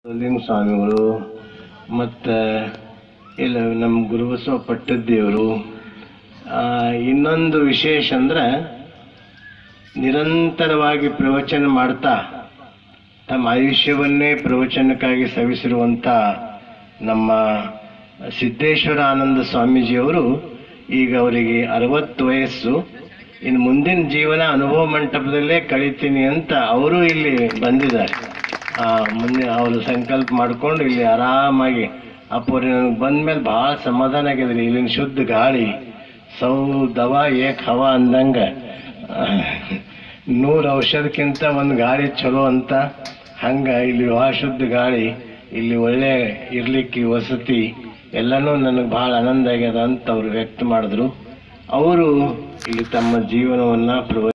ಲಿಂಗ ಸ್ವಾಮಿಗಳು ಮತ್ತು ಇಲ್ಲ ನಮ್ಮ ಗುರುಬಸವ ಪಟ್ಟದ್ದೇವರು ಇನ್ನೊಂದು ವಿಶೇಷ ಅಂದ್ರೆ ನಿರಂತರವಾಗಿ ಪ್ರವಚನ ಮಾಡ್ತಾ ತಮ್ಮ ಆಯುಷ್ಯವನ್ನೇ ಪ್ರವಚನಕ್ಕಾಗಿ ಸವಿಸಿರುವಂಥ ನಮ್ಮ ಸಿದ್ದೇಶ್ವರ ಆನಂದ ಸ್ವಾಮೀಜಿಯವರು ಈಗ ಅವರಿಗೆ ಅರವತ್ತು ವಯಸ್ಸು ಇನ್ನು ಮುಂದಿನ ಜೀವನ ಅನುಭವ ಮಂಟಪದಲ್ಲೇ ಕಳಿತೀನಿ ಅಂತ ಅವರು ಇಲ್ಲಿ ಬಂದಿದ್ದಾರೆ ಆ, ಮುಂದೆ ಅವರು ಸಂಕಲ್ಪ ಮಾಡ್ಕೊಂಡು ಇಲ್ಲಿ ಆರಾಮಾಗಿ ಅಪ್ಪವ್ರಿ ನನಗೆ ಬಂದ್ಮೇಲೆ ಭಾಳ ಸಮಾಧಾನ ಆಗಿದ್ರಿ ಇಲ್ಲಿನ ಶುದ್ಧ ಗಾಳಿ ಸೌ ದವಾ ಏಕ್ ಹವಾ ಅಂದಂಗ ನೂರು ಔಷಧಕ್ಕಿಂತ ಒಂದು ಗಾಳಿ ಚಲೋ ಅಂತ ಹಂಗ ಇಲ್ಲಿ ಭಾಳ ಶುದ್ಧ ಗಾಳಿ ಇಲ್ಲಿ ಒಳ್ಳೆ ಇರ್ಲಿಕ್ಕೆ ವಸತಿ ಎಲ್ಲನೂ ನನಗೆ ಭಾಳ ಆನಂದ ಆಗ್ಯದ ಅಂತ ಅವ್ರು ವ್ಯಕ್ತ ಮಾಡಿದ್ರು ಅವರು ಇಲ್ಲಿ ತಮ್ಮ ಜೀವನವನ್ನ ಪ್ರವ